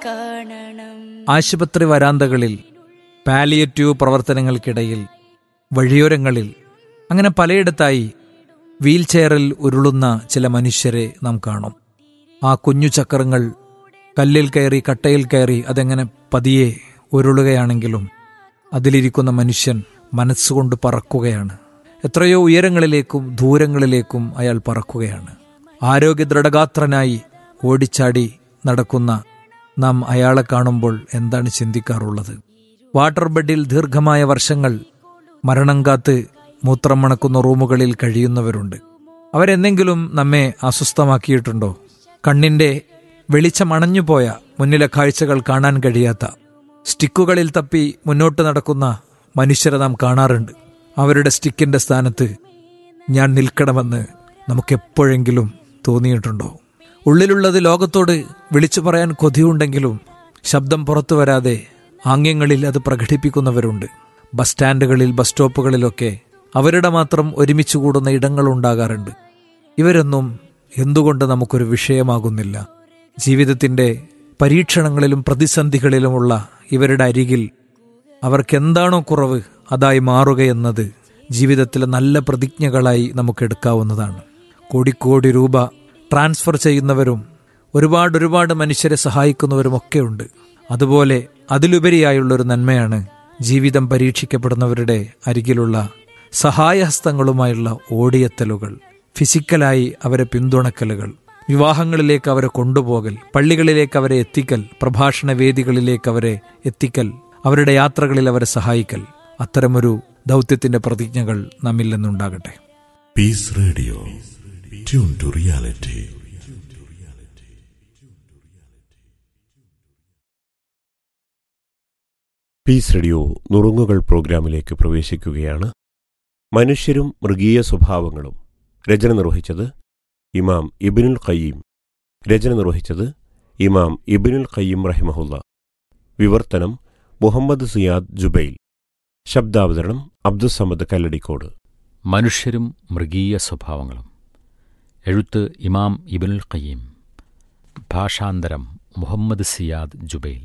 കാണണം ആശുപത്രി വരാന്തകളിൽ പാലിയേറ്റീവ് പ്രവർത്തനങ്ങൾക്കിടയിൽ വഴിയോരങ്ങളിൽ അങ്ങനെ പലയിടത്തായി വീൽചെയറിൽ ഉരുളുന്ന ചില മനുഷ്യരെ നാം കാണും ആ കുഞ്ഞു ചക്രങ്ങൾ കല്ലിൽ കയറി കട്ടയിൽ കയറി അതെങ്ങനെ പതിയെ ഉരുളുകയാണെങ്കിലും അതിലിരിക്കുന്ന മനുഷ്യൻ മനസ്സുകൊണ്ട് പറക്കുകയാണ് എത്രയോ ഉയരങ്ങളിലേക്കും ദൂരങ്ങളിലേക്കും അയാൾ പറക്കുകയാണ് ആരോഗ്യ ദൃഢഗാത്രനായി ഓടിച്ചാടി നടക്കുന്ന നാം അയാളെ കാണുമ്പോൾ എന്താണ് ചിന്തിക്കാറുള്ളത് വാട്ടർ ബെഡിൽ ദീർഘമായ വർഷങ്ങൾ മരണം കാത്ത് മൂത്രം മണക്കുന്ന റൂമുകളിൽ കഴിയുന്നവരുണ്ട് അവരെന്തെങ്കിലും നമ്മെ അസ്വസ്ഥമാക്കിയിട്ടുണ്ടോ കണ്ണിന്റെ വെളിച്ചമണഞ്ഞുപോയ മുന്നിലെ കാഴ്ചകൾ കാണാൻ കഴിയാത്ത സ്റ്റിക്കുകളിൽ തപ്പി മുന്നോട്ട് നടക്കുന്ന മനുഷ്യരെ നാം കാണാറുണ്ട് അവരുടെ സ്റ്റിക്കിന്റെ സ്ഥാനത്ത് ഞാൻ നിൽക്കണമെന്ന് നമുക്കെപ്പോഴെങ്കിലും തോന്നിയിട്ടുണ്ടോ ഉള്ളിലുള്ളത് ലോകത്തോട് വിളിച്ചു പറയാൻ കൊതിയുണ്ടെങ്കിലും ശബ്ദം പുറത്തു വരാതെ ആംഗ്യങ്ങളിൽ അത് പ്രകടിപ്പിക്കുന്നവരുണ്ട് ബസ് സ്റ്റാൻഡുകളിൽ ബസ് സ്റ്റോപ്പുകളിലൊക്കെ അവരുടെ മാത്രം ഒരുമിച്ച് കൂടുന്ന ഇടങ്ങളുണ്ടാകാറുണ്ട് ഇവരൊന്നും എന്തുകൊണ്ട് നമുക്കൊരു വിഷയമാകുന്നില്ല ജീവിതത്തിന്റെ പരീക്ഷണങ്ങളിലും പ്രതിസന്ധികളിലുമുള്ള ഇവരുടെ അരികിൽ അവർക്കെന്താണോ കുറവ് അതായി മാറുകയെന്നത് ജീവിതത്തിലെ നല്ല പ്രതിജ്ഞകളായി നമുക്ക് എടുക്കാവുന്നതാണ് കോടിക്കോടി രൂപ ട്രാൻസ്ഫർ ചെയ്യുന്നവരും ഒരുപാട് ഒരുപാട് മനുഷ്യരെ സഹായിക്കുന്നവരുമൊക്കെ ഉണ്ട് അതുപോലെ അതിലുപരിയായുള്ളൊരു നന്മയാണ് ജീവിതം പരീക്ഷിക്കപ്പെടുന്നവരുടെ അരികിലുള്ള സഹായഹസ്തങ്ങളുമായുള്ള ഓടിയെത്തലുകൾ ഫിസിക്കലായി അവരെ പിന്തുണക്കലുകൾ വിവാഹങ്ങളിലേക്ക് അവരെ കൊണ്ടുപോകൽ പള്ളികളിലേക്ക് അവരെ എത്തിക്കൽ പ്രഭാഷണ വേദികളിലേക്ക് അവരെ എത്തിക്കൽ അവരുടെ യാത്രകളിൽ അവരെ സഹായിക്കൽ അത്തരമൊരു ദൗത്യത്തിന്റെ പ്രതിജ്ഞകൾ നമ്മിൽ നിന്നുണ്ടാകട്ടെ Peace Radio. Tune to reality. Peace radio നുറുങ്ങുകൾ പ്രോഗ്രാമിലേക്ക് പ്രവേശിക്കുകയാണ് മനുഷ്യരും മൃഗീയ സ്വഭാവങ്ങളും രചന നിർവഹിച്ചത് ഇമാം ഇബിനുൽ ഖയ്യീം രചന നിർവഹിച്ചത് ഇമാം ഇബിനുൽ ഖയ്യീം റഹിമഹുല്ല വിവർത്തനം മുഹമ്മദ് സിയാദ് ജുബൈൽ ശബ്ദാവതരണം അബ്ദുസമദ് കല്ലടിക്കോട് മനുഷ്യരും മൃഗീയ സ്വഭാവങ്ങളും എഴുത്ത് ഇമാം ഇബനുൽ ഖയ്യീം ഭാഷാന്തരം മുഹമ്മദ് സിയാദ് ജുബൈൽ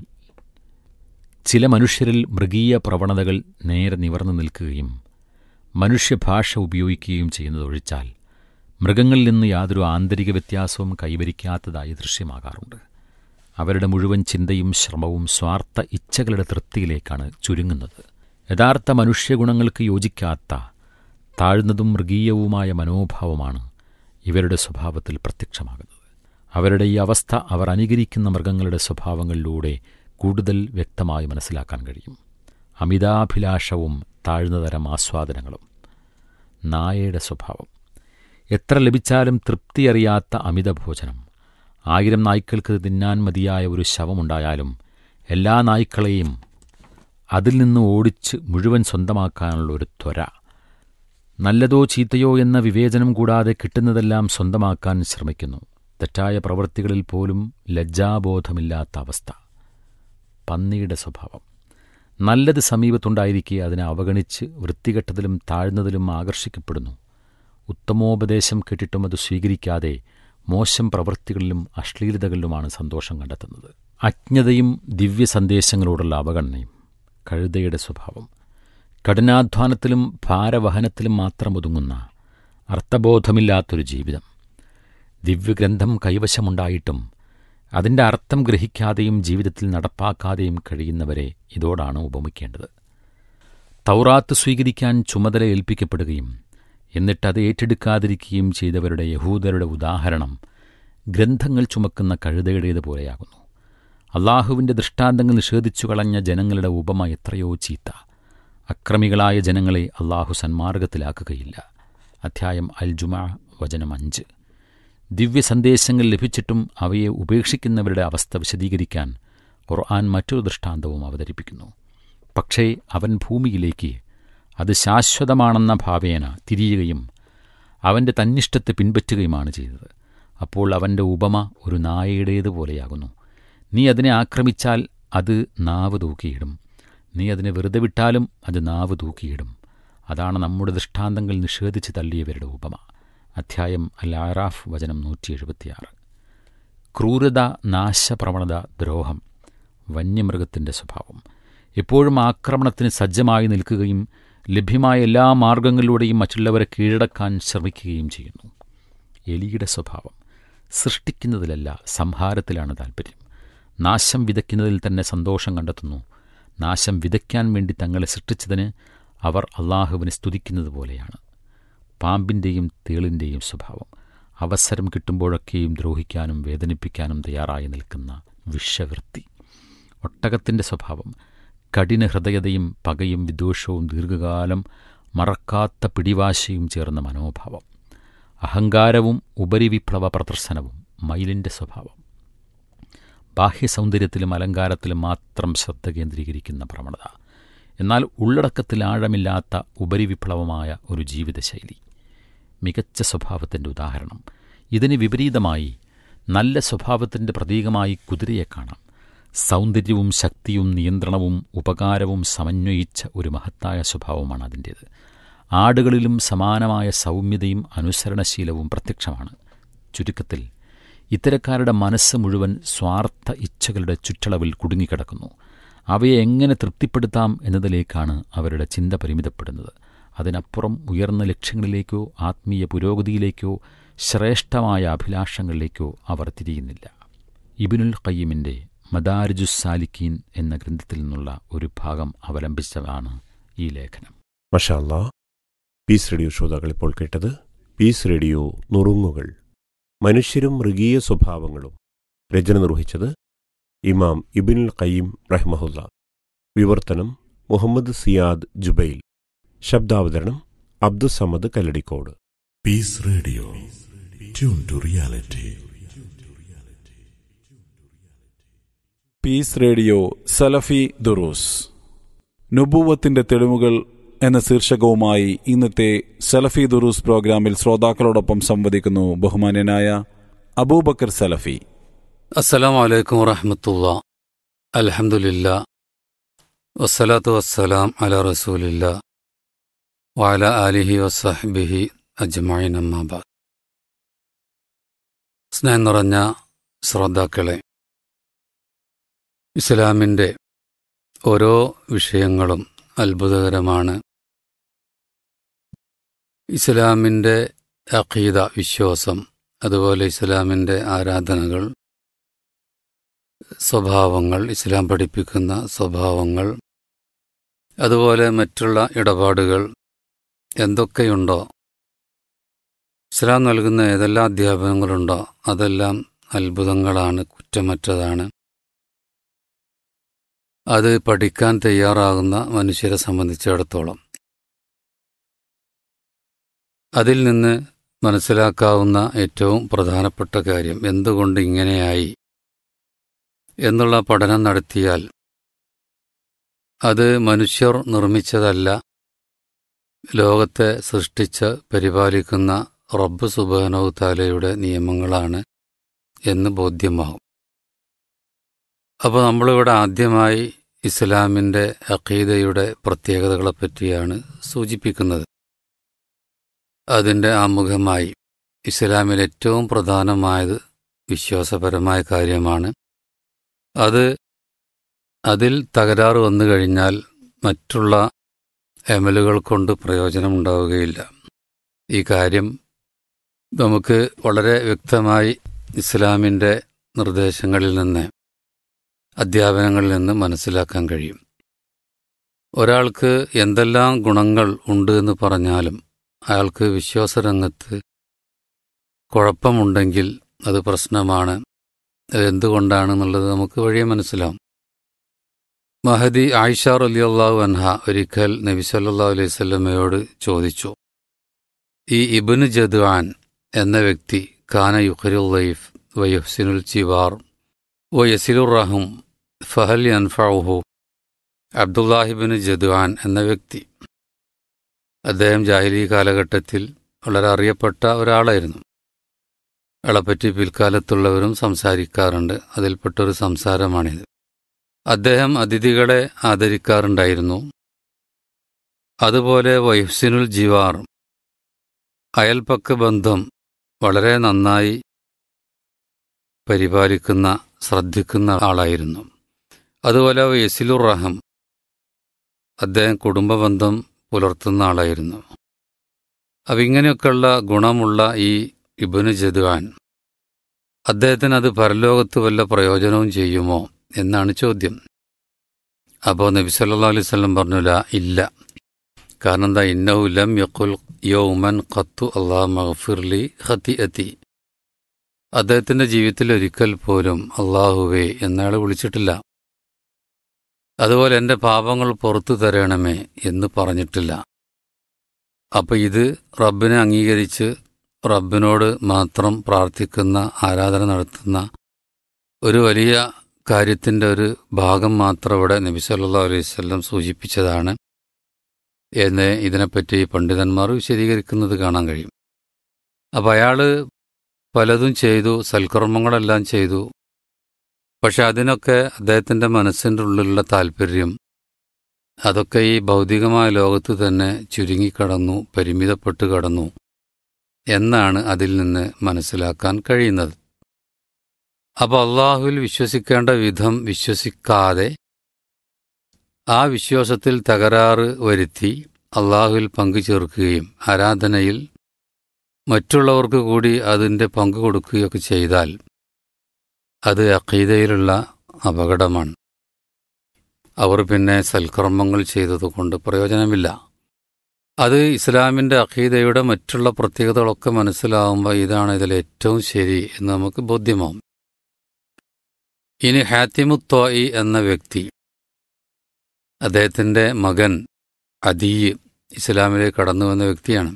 ചില മനുഷ്യരിൽ മൃഗീയ പ്രവണതകൾ നേരെ നിവർന്നു നിൽക്കുകയും മനുഷ്യഭാഷ ഉപയോഗിക്കുകയും ചെയ്യുന്നതൊഴിച്ചാൽ മൃഗങ്ങളിൽ നിന്ന് യാതൊരു ആന്തരിക വ്യത്യാസവും കൈവരിക്കാത്തതായി ദൃശ്യമാകാറുണ്ട് അവരുടെ മുഴുവൻ ചിന്തയും ശ്രമവും സ്വാർത്ഥ ഇച്ഛകളുടെ തൃപ്തിയിലേക്കാണ് ചുരുങ്ങുന്നത് യഥാർത്ഥ മനുഷ്യഗുണങ്ങൾക്ക് യോജിക്കാത്ത താഴ്ന്നതും മൃഗീയവുമായ മനോഭാവമാണ് ഇവരുടെ സ്വഭാവത്തിൽ പ്രത്യക്ഷമാകുന്നത് അവരുടെ ഈ അവസ്ഥ അവർ അനുകരിക്കുന്ന മൃഗങ്ങളുടെ സ്വഭാവങ്ങളിലൂടെ കൂടുതൽ വ്യക്തമായി മനസ്സിലാക്കാൻ കഴിയും അമിതാഭിലാഷവും താഴ്ന്നതരം ആസ്വാദനങ്ങളും നായയുടെ സ്വഭാവം എത്ര ലഭിച്ചാലും തൃപ്തിയറിയാത്ത അമിതഭോജനം ആയിരം നായ്ക്കൾക്ക് തിന്നാൻ മതിയായ ഒരു ശവമുണ്ടായാലും എല്ലാ നായ്ക്കളെയും അതിൽ നിന്ന് ഓടിച്ച് മുഴുവൻ സ്വന്തമാക്കാനുള്ള ഒരു ത്വര നല്ലതോ ചീത്തയോ എന്ന വിവേചനം കൂടാതെ കിട്ടുന്നതെല്ലാം സ്വന്തമാക്കാൻ ശ്രമിക്കുന്നു തെറ്റായ പ്രവൃത്തികളിൽ പോലും ലജ്ജാബോധമില്ലാത്ത അവസ്ഥ പന്നിയുടെ സ്വഭാവം നല്ലത് സമീപത്തുണ്ടായിരിക്കെ അതിനെ അവഗണിച്ച് വൃത്തികെട്ടതിലും താഴ്ന്നതിലും ആകർഷിക്കപ്പെടുന്നു ഉത്തമോപദേശം കേട്ടിട്ടും അത് സ്വീകരിക്കാതെ മോശം പ്രവൃത്തികളിലും അശ്ലീലതകളിലുമാണ് സന്തോഷം കണ്ടെത്തുന്നത് അജ്ഞതയും ദിവ്യ സന്ദേശങ്ങളോടുള്ള അവഗണനയും കഴുതയുടെ സ്വഭാവം കഠിനാധ്വാനത്തിലും ഭാരവഹനത്തിലും മാത്രം ഒതുങ്ങുന്ന അർത്ഥബോധമില്ലാത്തൊരു ജീവിതം ദിവ്യഗ്രന്ഥം കൈവശമുണ്ടായിട്ടും അതിൻ്റെ അർത്ഥം ഗ്രഹിക്കാതെയും ജീവിതത്തിൽ നടപ്പാക്കാതെയും കഴിയുന്നവരെ ഇതോടാണ് ഉപമിക്കേണ്ടത് തൗറാത്ത് സ്വീകരിക്കാൻ ചുമതല ഏൽപ്പിക്കപ്പെടുകയും എന്നിട്ട് അത് ഏറ്റെടുക്കാതിരിക്കുകയും ചെയ്തവരുടെ യഹൂദരുടെ ഉദാഹരണം ഗ്രന്ഥങ്ങൾ ചുമക്കുന്ന കഴുതയുടേതുപോലെയാകുന്നു അള്ളാഹുവിൻ്റെ ദൃഷ്ടാന്തങ്ങൾ നിഷേധിച്ചു കളഞ്ഞ ജനങ്ങളുടെ ഉപമ എത്രയോ ചീത്ത അക്രമികളായ ജനങ്ങളെ അള്ളാഹു സന്മാർഗത്തിലാക്കുകയില്ല അധ്യായം അൽ ജുമാ വചനം അഞ്ച് ദിവ്യ സന്ദേശങ്ങൾ ലഭിച്ചിട്ടും അവയെ ഉപേക്ഷിക്കുന്നവരുടെ അവസ്ഥ വിശദീകരിക്കാൻ ഖുർആൻ മറ്റൊരു ദൃഷ്ടാന്തവും അവതരിപ്പിക്കുന്നു പക്ഷേ അവൻ ഭൂമിയിലേക്ക് അത് ശാശ്വതമാണെന്ന ഭാവേന തിരിയുകയും അവൻ്റെ തന്നിഷ്ടത്തെ പിൻപറ്റുകയുമാണ് ചെയ്തത് അപ്പോൾ അവൻ്റെ ഉപമ ഒരു നായയുടേതുപോലെയാകുന്നു നീ അതിനെ ആക്രമിച്ചാൽ അത് നാവ് തൂക്കിയിടും നീ അതിനെ വെറുതെ വിട്ടാലും അത് നാവ് തൂക്കിയിടും അതാണ് നമ്മുടെ ദൃഷ്ടാന്തങ്ങൾ നിഷേധിച്ച് തള്ളിയവരുടെ ഉപമ അധ്യായം അൽ ആറാഫ് വചനം നൂറ്റി എഴുപത്തിയാറ് ക്രൂരത നാശപ്രവണത ദ്രോഹം വന്യമൃഗത്തിൻ്റെ സ്വഭാവം എപ്പോഴും ആക്രമണത്തിന് സജ്ജമായി നിൽക്കുകയും ലഭ്യമായ എല്ലാ മാർഗങ്ങളിലൂടെയും മറ്റുള്ളവരെ കീഴടക്കാൻ ശ്രമിക്കുകയും ചെയ്യുന്നു എലിയുടെ സ്വഭാവം സൃഷ്ടിക്കുന്നതിലല്ല സംഹാരത്തിലാണ് താൽപ്പര്യം നാശം വിതയ്ക്കുന്നതിൽ തന്നെ സന്തോഷം കണ്ടെത്തുന്നു നാശം വിതയ്ക്കാൻ വേണ്ടി തങ്ങളെ സൃഷ്ടിച്ചതിന് അവർ അള്ളാഹുവിനെ സ്തുതിക്കുന്നത് പോലെയാണ് പാമ്പിൻ്റെയും തേളിൻ്റെയും സ്വഭാവം അവസരം കിട്ടുമ്പോഴൊക്കെയും ദ്രോഹിക്കാനും വേദനിപ്പിക്കാനും തയ്യാറായി നിൽക്കുന്ന വിഷവൃത്തി ഒട്ടകത്തിൻ്റെ സ്വഭാവം കഠിന ഹൃദയതയും പകയും വിദ്വേഷവും ദീർഘകാലം മറക്കാത്ത പിടിവാശിയും ചേർന്ന മനോഭാവം അഹങ്കാരവും ഉപരിവിപ്ലവ പ്രദർശനവും മയിലിൻ്റെ സ്വഭാവം ബാഹ്യസൗന്ദര്യത്തിലും അലങ്കാരത്തിലും മാത്രം ശ്രദ്ധ കേന്ദ്രീകരിക്കുന്ന പ്രവണത എന്നാൽ ഉള്ളടക്കത്തിൽ ആഴമില്ലാത്ത ഉപരിവിപ്ലവമായ ഒരു ജീവിതശൈലി മികച്ച സ്വഭാവത്തിൻ്റെ ഉദാഹരണം ഇതിന് വിപരീതമായി നല്ല സ്വഭാവത്തിൻ്റെ പ്രതീകമായി കുതിരയെ കാണാം സൗന്ദര്യവും ശക്തിയും നിയന്ത്രണവും ഉപകാരവും സമന്വയിച്ച ഒരു മഹത്തായ സ്വഭാവമാണ് അതിൻ്റേത് ആടുകളിലും സമാനമായ സൗമ്യതയും അനുസരണശീലവും പ്രത്യക്ഷമാണ് ചുരുക്കത്തിൽ ഇത്തരക്കാരുടെ മനസ്സ് മുഴുവൻ സ്വാർത്ഥ ഇച്ഛകളുടെ ചുറ്റളവിൽ കുടുങ്ങിക്കിടക്കുന്നു അവയെ എങ്ങനെ തൃപ്തിപ്പെടുത്താം എന്നതിലേക്കാണ് അവരുടെ ചിന്ത പരിമിതപ്പെടുന്നത് അതിനപ്പുറം ഉയർന്ന ലക്ഷ്യങ്ങളിലേക്കോ ആത്മീയ പുരോഗതിയിലേക്കോ ശ്രേഷ്ഠമായ അഭിലാഷങ്ങളിലേക്കോ അവർ തിരിയുന്നില്ല ഇബിനുൽ ഖയ്യിമിൻ്റെ മദാരിജുസ് സാലിക്കീൻ എന്ന ഗ്രന്ഥത്തിൽ നിന്നുള്ള ഒരു ഭാഗം അവലംബിച്ചതാണ് ഈ ലേഖനം മഷാല്ല പീസ് റേഡിയോ ശ്രോതാക്കൾ ഇപ്പോൾ കേട്ടത് പീസ് റേഡിയോ നുറുങ്ങുകൾ മനുഷ്യരും മൃഗീയ സ്വഭാവങ്ങളും രചന നിർവഹിച്ചത് ഇമാം ഇബിനുൽ ഖയ്യിം റഹ്മഹുല്ല വിവർത്തനം മുഹമ്മദ് സിയാദ് ജുബൈൽ ശബ്ദാവതരണം Abdussamad Kalladikode Peace Radio. Tune to reality. Peace radio സലഫി ദുറൂസ് നുബൂവത്തിന്റെ തെളിവുകൾ എന്ന ശീർഷകവുമായി ഇന്നത്തെ സലഫി ദുറൂസ് പ്രോഗ്രാമിൽ ശ്രോതാക്കളോടൊപ്പം സംവദിക്കുന്നു ബഹുമാന്യനായ അബൂബക്കർ സലഫി അസ്സലാമു അലൈക്കും വറഹമത്തുള്ള അൽഹംദുലില്ല വസ്സലാത്തു വസ്സലാം അല റസൂലില്ല വഅല ആലിഹി വസഹ്ബിഹി അജ്മഈൻ അമ്മാബാദ് സ്നേഹം നിറഞ്ഞ ശ്രോതാക്കളെ ഇസ്ലാമിൻ്റെ ഓരോ വിഷയങ്ങളും അത്ഭുതകരമാണ് ഇസ്ലാമിൻ്റെ അഖീദ വിശ്വാസം അതുപോലെ ഇസ്ലാമിൻ്റെ ആരാധനകൾ സ്വഭാവങ്ങൾ ഇസ്ലാം പഠിപ്പിക്കുന്ന സ്വഭാവങ്ങൾ അതുപോലെ മറ്റുള്ള ഇടപാടുകൾ എന്തൊക്കെയുണ്ടോ ഇസ്ലാം നൽകുന്ന ഏതെല്ലാം അധ്യാപനങ്ങളുണ്ടോ അതെല്ലാം അത്ഭുതങ്ങളാണ് കുറ്റമറ്റതാണ് അത് പഠിക്കാൻ തയ്യാറാകുന്ന മനുഷ്യരെ സംബന്ധിച്ചിടത്തോളം അതിൽ നിന്ന് മനസ്സിലാക്കാവുന്ന ഏറ്റവും പ്രധാനപ്പെട്ട കാര്യം എന്തുകൊണ്ട് ഇങ്ങനെയായി എന്നുള്ള പഠനം നടത്തിയാൽ അത് മനുഷ്യർ നിർമ്മിച്ചതല്ല ലോകത്തെ സൃഷ്ടിച്ച് പരിപാലിക്കുന്ന റബ്ബ് സുബാനവ് താലയുടെ നിയമങ്ങളാണ് എന്ന് ബോധ്യമാകും അപ്പോൾ നമ്മളിവിടെ ആദ്യമായി ഇസ്ലാമിൻ്റെ അഖീദയുടെ പ്രത്യേകതകളെപ്പറ്റിയാണ് സൂചിപ്പിക്കുന്നത് അതിൻ്റെ ആമുഖമായി ഇസ്ലാമിൽ ഏറ്റവും പ്രധാനമായത് വിശ്വാസപരമായ കാര്യമാണ് അത് അതിൽ തകരാറ് വന്നു കഴിഞ്ഞാൽ മറ്റുള്ള എമലുകൾ കൊണ്ട് പ്രയോജനമുണ്ടാവുകയില്ല ഈ കാര്യം നമുക്ക് വളരെ വ്യക്തമായി ഇസ്ലാമിൻ്റെ നിർദ്ദേശങ്ങളിൽ നിന്ന് അധ്യാപനങ്ങളിൽ നിന്ന് മനസ്സിലാക്കാൻ കഴിയും ഒരാൾക്ക് എന്തെല്ലാം ഗുണങ്ങൾ ഉണ്ട് എന്ന് പറഞ്ഞാലും അയാൾക്ക് വിശ്വാസരംഗത്ത് കുഴപ്പമുണ്ടെങ്കിൽ അത് പ്രശ്നമാണ് അതെന്തുകൊണ്ടാണെന്നുള്ളത് നമുക്ക് വഴിയെ മനസ്സിലാവും മഹദി ആയിഷ റലിയല്ലാഹു അൻഹ ഒരിക്കൽ നബി സല്ലാ അലൈഹി സ്വല്ലമയോട് ചോദിച്ചു ഈ ഇബിന് ജദ്വാൻ എന്ന വ്യക്തി കാന യുഖരുൽ ലൈഫ് വയുഹ്സിനുൽ ചിവാർ വയസിലുർ റഹും ഫഹൽ അൻഫാഹു അബ്ദുല്ലാഹിബിന് ജദ്വാൻ എന്ന വ്യക്തി അദ്ദേഹം ജാഹിലി കാലഘട്ടത്തിൽ വളരെ അറിയപ്പെട്ട ഒരാളായിരുന്നു അയാളെപ്പറ്റി പിൽക്കാലത്തുള്ളവരും സംസാരിക്കാറുണ്ട് അതിൽപ്പെട്ടൊരു സംസാരമാണിത് അദ്ദേഹം അതിഥികളെ ആദരിക്കാറുണ്ടായിരുന്നു അതുപോലെ വൈഹ്സിനുൽ ജിവാർ അയൽപക്ക ബന്ധം വളരെ നന്നായി പരിപാലിക്കുന്ന ശ്രദ്ധിക്കുന്ന ആളായിരുന്നു അതുപോലെ യസിലുർ റഹം അദ്ദേഹം കുടുംബബന്ധം പുലർത്തുന്ന ആളായിരുന്നു അപ്പം ഇങ്ങനെയൊക്കെയുള്ള ഗുണമുള്ള ഈ ഇബനു ജദ്വാൻ അദ്ദേഹത്തിന് അത് പരലോകത്ത് വല്ല പ്രയോജനവും ചെയ്യുമോ എന്നാണ് ചോദ്യം അപ്പോൾ നബി സല്ലാ അലൈഹി സ്വലം പറഞ്ഞില്ല ഇല്ല കാരണം എന്താ ഇന്നഹു ലം യഖുൽ യൗമൻ ഖത്തു അള്ളാഹ് മഗ്ഫിർലി ഹത്തി എത്തി അദ്ദേഹത്തിന്റെ ജീവിതത്തിൽ ഒരിക്കൽ പോലും അള്ളാഹുവേ എന്നയാൾ വിളിച്ചിട്ടില്ല അതുപോലെ എൻ്റെ പാപങ്ങൾ പുറത്തു തരണമേ എന്ന് പറഞ്ഞിട്ടില്ല അപ്പൊ ഇത് റബ്ബിനെ അംഗീകരിച്ച് റബ്ബിനോട് മാത്രം പ്രാർത്ഥിക്കുന്ന ആരാധന നടത്തുന്ന ഒരു വലിയ കാര്യത്തിൻ്റെ ഒരു ഭാഗം മാത്രം ഇവിടെ നബി സല്ലാ അലൈഹി വല്ലം സൂചിപ്പിച്ചതാണ് എന്ന് ഇതിനെപ്പറ്റി പണ്ഡിതന്മാർ വിശദീകരിക്കുന്നത് കാണാൻ കഴിയും അപ്പം അയാൾ പലതും ചെയ്തു സൽക്കർമ്മങ്ങളെല്ലാം ചെയ്തു പക്ഷെ അതിനൊക്കെ അദ്ദേഹത്തിൻ്റെ മനസ്സിൻ്റെ ഉള്ളിലുള്ള താല്പര്യം അതൊക്കെ ഈ ഭൗതികമായ ലോകത്ത് തന്നെ ചുരുങ്ങിക്കടന്നു പരിമിതപ്പെട്ട് കടന്നു എന്നാണ് അതിൽ നിന്ന് മനസ്സിലാക്കാൻ കഴിയുന്നത് അപ്പോൾ അള്ളാഹുവിൽ വിശ്വസിക്കേണ്ട വിധം വിശ്വസിക്കാതെ ആ വിശ്വാസത്തിൽ തകരാറ് വരുത്തി അള്ളാഹുവിൽ പങ്കു ചേർക്കുകയും ആരാധനയിൽ മറ്റുള്ളവർക്ക് കൂടി അതിൻ്റെ പങ്കു കൊടുക്കുകയൊക്കെ ചെയ്താൽ അത് അഖീദയിലുള്ള അപകടമാണ് അവർ പിന്നെ സൽക്കർമ്മങ്ങൾ ചെയ്തതുകൊണ്ട് പ്രയോജനമില്ല അത് ഇസ്ലാമിൻ്റെ അഖീദയുടെ മറ്റുള്ള പ്രത്യേകതകളൊക്കെ മനസ്സിലാവുമ്പോൾ ഇതാണ് ഇതിൽ ഏറ്റവും ശരി എന്ന് നമുക്ക് ബോധ്യമാവും ഇനി ഹാത്തിമുത്തോയി എന്ന വ്യക്തി അദ്ദേഹത്തിൻ്റെ മകൻ അദീയ് ഇസ്ലാമിലേക്ക് കടന്നു വന്ന വ്യക്തിയാണ്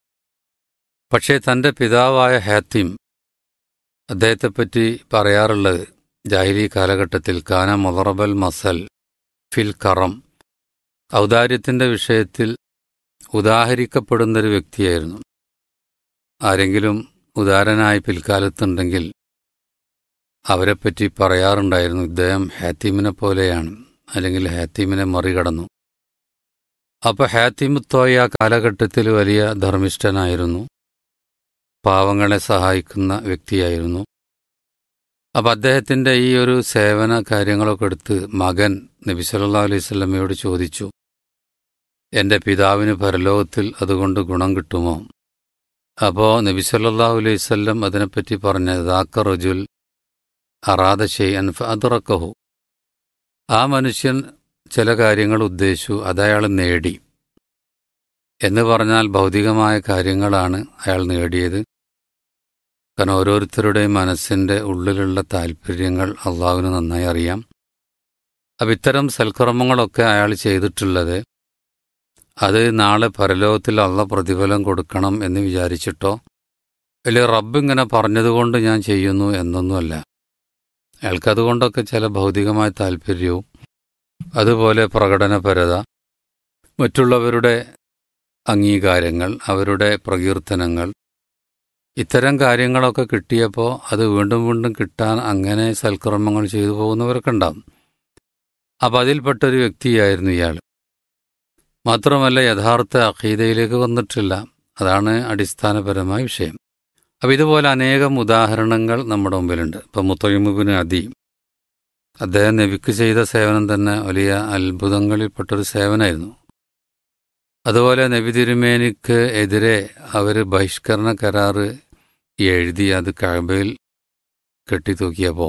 പക്ഷേ തൻ്റെ പിതാവായ ഹാത്തിം അദ്ദേഹത്തെപ്പറ്റി പറയാറുള്ളത് ജാഹിലി കാലഘട്ടത്തിൽ കാന മൊറബൽ മസൽ ഫിൽ കറം ഔദാര്യത്തിൻ്റെ വിഷയത്തിൽ ഉദാഹരിക്കപ്പെടുന്നൊരു വ്യക്തിയായിരുന്നു ആരെങ്കിലും ഉദാരനായി പിൽക്കാലത്തുണ്ടെങ്കിൽ അവരെപ്പറ്റി പറയാറുണ്ടായിരുന്നു ഇദ്ദേഹം ഹാത്തീമിനെ പോലെയാണ് അല്ലെങ്കിൽ ഹാത്തീമിനെ മറികടന്നു അപ്പോൾ ഹാത്തിമുത്തോയ ആ കാലഘട്ടത്തിൽ വലിയ ധർമ്മിഷ്ഠനായിരുന്നു പാവങ്ങളെ സഹായിക്കുന്ന വ്യക്തിയായിരുന്നു അപ്പം അദ്ദേഹത്തിൻ്റെ ഈ ഒരു സേവന കാര്യങ്ങളൊക്കെ എടുത്ത് മകൻ നബി സല്ലാ അലൈഹി സ്വലമയോട് ചോദിച്ചു എൻ്റെ പിതാവിന് പരലോകത്തിൽ അതുകൊണ്ട് ഗുണം കിട്ടുമോ അപ്പോൾ നബി സല്ലാഹു അലൈഹി സ്വല്ലം അതിനെപ്പറ്റി പറഞ്ഞ ദാക്ക റജുൽ അറാദ ഷെയ്യൻ അതുറക്കഹു ആ മനുഷ്യൻ ചില കാര്യങ്ങൾ ഉദ്ദേശിച്ചു അതയാൾ നേടി എന്ന് പറഞ്ഞാൽ ഭൗതികമായ കാര്യങ്ങളാണ് അയാൾ നേടിയത് കാരണം ഓരോരുത്തരുടെയും മനസ്സിൻ്റെ ഉള്ളിലുള്ള താല്പര്യങ്ങൾ അള്ളാഹുവിന് നന്നായി അറിയാം അപ്പം ഇത്തരം സൽക്കർമ്മങ്ങളൊക്കെ അയാൾ ചെയ്തിട്ടുള്ളത് അത് നാളെ പരലോകത്തിൽ അള്ള പ്രതിഫലം കൊടുക്കണം എന്ന് വിചാരിച്ചിട്ടോ അല്ലെങ്കിൽ റബ്ബ് ഇങ്ങനെ പറഞ്ഞതുകൊണ്ട് ഞാൻ ചെയ്യുന്നു എന്നൊന്നുമല്ല അയാൾക്കതുകൊണ്ടൊക്കെ ചില ഭൗതികമായ താല്പര്യവും അതുപോലെ പ്രകടനപരത മറ്റുള്ളവരുടെ അംഗീകാരങ്ങൾ അവരുടെ പ്രകീർത്തനങ്ങൾ ഇത്തരം കാര്യങ്ങളൊക്കെ കിട്ടിയപ്പോൾ അത് വീണ്ടും വീണ്ടും കിട്ടാൻ അങ്ങനെ സൽക്കർമ്മങ്ങൾ ചെയ്തു പോകുന്നവരൊക്കെ ഉണ്ടാവും അപ്പം അതിൽപ്പെട്ടൊരു വ്യക്തിയായിരുന്നു ഇയാൾ മാത്രമല്ല യഥാർത്ഥ അഖീദയിലേക്ക് വന്നിട്ടില്ല അതാണ് അടിസ്ഥാനപരമായ വിഷയം അപ്പം ഇതുപോലെ അനേകം ഉദാഹരണങ്ങൾ നമ്മുടെ മുമ്പിലുണ്ട് ഇപ്പം മുത്തയ്മുബിന് അതി അദ്ദേഹം നബിക്ക് ചെയ്ത സേവനം തന്നെ വലിയ അത്ഭുതങ്ങളിൽപ്പെട്ടൊരു സേവനമായിരുന്നു അതുപോലെ നബി തിരുമേനിക്ക് എതിരെ അവർ ബഹിഷ്കരണ കരാറ് എഴുതി അത് കഴബയിൽ കെട്ടിത്തൂക്കിയപ്പോൾ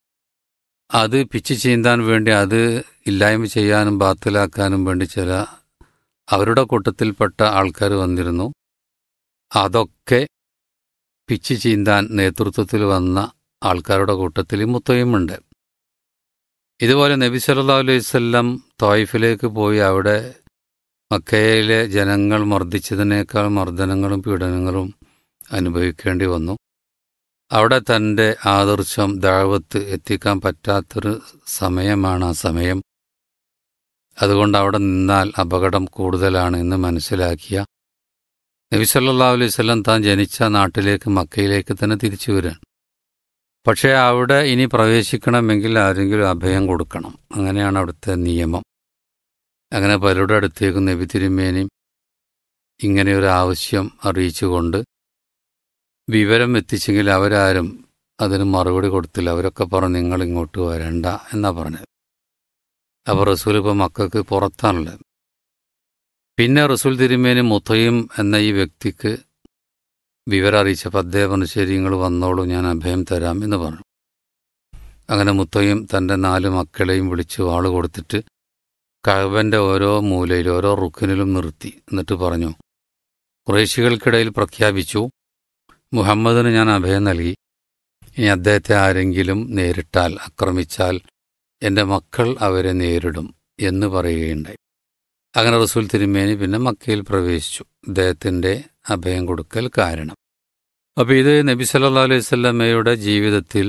അത് പിച്ചു ചീന്താൻ വേണ്ടി അത് ഇല്ലായ്മ ചെയ്യാനും ബാത്തിലാക്കാനും വേണ്ടി ചില അവരുടെ കൂട്ടത്തിൽപ്പെട്ട ആൾക്കാർ വന്നിരുന്നു അതൊക്കെ പിച്ചു ചീന്താൻ നേതൃത്വത്തിൽ വന്ന ആൾക്കാരുടെ കൂട്ടത്തിൽ മുത്തയുമുണ്ട് ഇതുപോലെ നബി സല്ലാ അലൈഹി വല്ലം തോയിഫിലേക്ക് പോയി അവിടെ മക്കയിലെ ജനങ്ങൾ മർദ്ദിച്ചതിനേക്കാൾ മർദ്ദനങ്ങളും പീഡനങ്ങളും അനുഭവിക്കേണ്ടി വന്നു അവിടെ തൻ്റെ ആദർശം ദാവത്ത് എത്തിക്കാൻ പറ്റാത്തൊരു സമയമാണ് ആ സമയം അതുകൊണ്ട് അവിടെ നിന്നാൽ അപകടം കൂടുതലാണ് എന്ന് മനസ്സിലാക്കിയ നബി സല്ലാ അലൈഹി സ്വലം താൻ ജനിച്ച നാട്ടിലേക്ക് മക്കയിലേക്ക് തന്നെ തിരിച്ചു വരാൻ പക്ഷേ അവിടെ ഇനി പ്രവേശിക്കണമെങ്കിൽ ആരെങ്കിലും അഭയം കൊടുക്കണം അങ്ങനെയാണ് അവിടുത്തെ നിയമം അങ്ങനെ പലരുടെ അടുത്തേക്ക് നബി തിരുമേനിയും ഇങ്ങനെയൊരു ആവശ്യം അറിയിച്ചുകൊണ്ട് വിവരം എത്തിച്ചെങ്കിൽ അവരാരും അതിന് മറുപടി കൊടുത്തില്ല അവരൊക്കെ പറഞ്ഞു നിങ്ങൾ ഇങ്ങോട്ട് വരണ്ട എന്നാ പറഞ്ഞത് അപ്പോൾ റസൂൽ ഇപ്പോൾ മക്കൾക്ക് പുറത്താണുള്ളത് പിന്നെ റസൂൽ തിരുമേനി മുത്തയും എന്ന ഈ വ്യക്തിക്ക് വിവരം അറിയിച്ചപ്പോൾ അദ്ദേഹം പറഞ്ഞു ശരി നിങ്ങൾ വന്നോളൂ ഞാൻ അഭയം തരാം എന്ന് പറഞ്ഞു അങ്ങനെ മുത്തയും തൻ്റെ നാല് മക്കളെയും വിളിച്ച് വാള് കൊടുത്തിട്ട് കഹബൻ്റെ ഓരോ മൂലയിലും ഓരോ റുക്കിനിലും നിർത്തി എന്നിട്ട് പറഞ്ഞു കുറേശികൾക്കിടയിൽ പ്രഖ്യാപിച്ചു മുഹമ്മദിന് ഞാൻ അഭയം നൽകി ഇനി അദ്ദേഹത്തെ ആരെങ്കിലും നേരിട്ടാൽ ആക്രമിച്ചാൽ എൻ്റെ മക്കൾ അവരെ നേരിടും എന്ന് പറയുകയുണ്ടായി അങ്ങനെ റസൂൽ തിരുമേനി പിന്നെ മക്കയിൽ പ്രവേശിച്ചു അദ്ദേഹത്തിൻ്റെ അഭയം കൊടുക്കൽ കാരണം അപ്പോൾ ഇത് നബി സല്ലാ അലൈഹി സ്വല്ലമ്മയുടെ ജീവിതത്തിൽ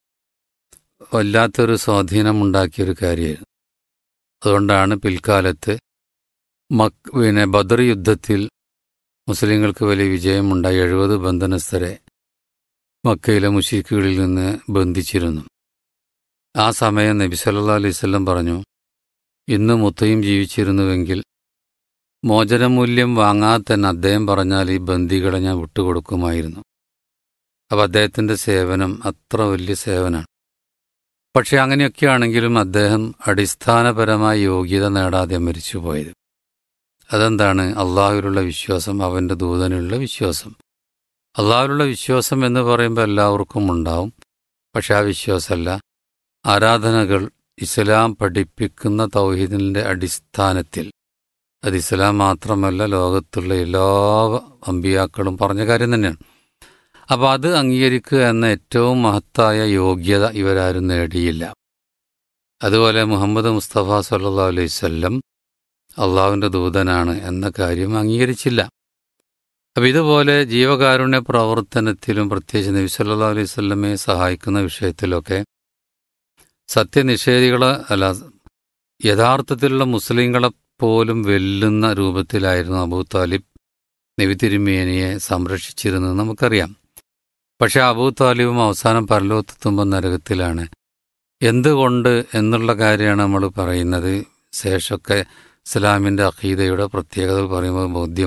വല്ലാത്തൊരു സ്വാധീനമുണ്ടാക്കിയൊരു കാര്യമായിരുന്നു അതുകൊണ്ടാണ് പിൽക്കാലത്ത് മക് പിന്നെ ബദർ യുദ്ധത്തിൽ മുസ്ലിങ്ങൾക്ക് വലിയ വിജയമുണ്ടായി എഴുപത് ബന്ധനസ്ഥരെ മക്കയിലെ മുഷീഖുകളിൽ നിന്ന് ബന്ധിച്ചിരുന്നു ആ സമയം നബി സല്ലാ അലൈഹി സ്വല്ലം പറഞ്ഞു ഇന്ന് മുത്തയും ജീവിച്ചിരുന്നുവെങ്കിൽ മോചനമൂല്യം വാങ്ങാതെ തന്നെ അദ്ദേഹം പറഞ്ഞാൽ ഈ ബന്ദികളെ ഞാൻ വിട്ടുകൊടുക്കുമായിരുന്നു അപ്പം അദ്ദേഹത്തിൻ്റെ സേവനം അത്ര വലിയ സേവനമാണ് പക്ഷെ അങ്ങനെയൊക്കെയാണെങ്കിലും അദ്ദേഹം അടിസ്ഥാനപരമായ യോഗ്യത നേടാതെ മരിച്ചുപോയത് അതെന്താണ് അള്ളാഹുവിലുള്ള വിശ്വാസം അവൻ്റെ ദൂതനുള്ള വിശ്വാസം അള്ളാഹുവിലുള്ള വിശ്വാസം എന്ന് പറയുമ്പോൾ എല്ലാവർക്കും ഉണ്ടാവും പക്ഷെ ആ വിശ്വാസമല്ല ആരാധനകൾ ഇസ്ലാം പഠിപ്പിക്കുന്ന തൗഹീദിൻ്റെ അടിസ്ഥാനത്തിൽ അത് ഇസ്ലാം മാത്രമല്ല ലോകത്തുള്ള എല്ലാ അമ്പിയാക്കളും പറഞ്ഞ കാര്യം തന്നെയാണ് അപ്പോൾ അത് അംഗീകരിക്കുക എന്ന ഏറ്റവും മഹത്തായ യോഗ്യത ഇവരാരും നേടിയില്ല അതുപോലെ മുഹമ്മദ് മുസ്തഫ സല്ലാ അലൈഹി സ്വല്ലം അള്ളാഹുവിൻ്റെ ദൂതനാണ് എന്ന കാര്യം അംഗീകരിച്ചില്ല അപ്പം ഇതുപോലെ ജീവകാരുണ്യ പ്രവർത്തനത്തിലും പ്രത്യേകിച്ച് നബി സല്ലാ അലൈഹി സ്വല്ലമയെ സഹായിക്കുന്ന വിഷയത്തിലൊക്കെ സത്യനിഷേധികളെ അല്ല യഥാർത്ഥത്തിലുള്ള മുസ്ലിങ്ങളെ പോലും വെല്ലുന്ന രൂപത്തിലായിരുന്നു അബൂ താലിബ് നബി തിരുമേനിയെ സംരക്ഷിച്ചിരുന്നത് നമുക്കറിയാം പക്ഷെ അബൂ താലിബും അവസാനം പരലോകത്തെത്തുമ്പോൾ നരകത്തിലാണ് എന്തുകൊണ്ട് എന്നുള്ള കാര്യമാണ് നമ്മൾ പറയുന്നത് ശേഷമൊക്കെ ഇസ്ലാമിൻ്റെ അഖീദയുടെ പ്രത്യേകതകൾ പറയുമ്പോൾ ബോധ്യം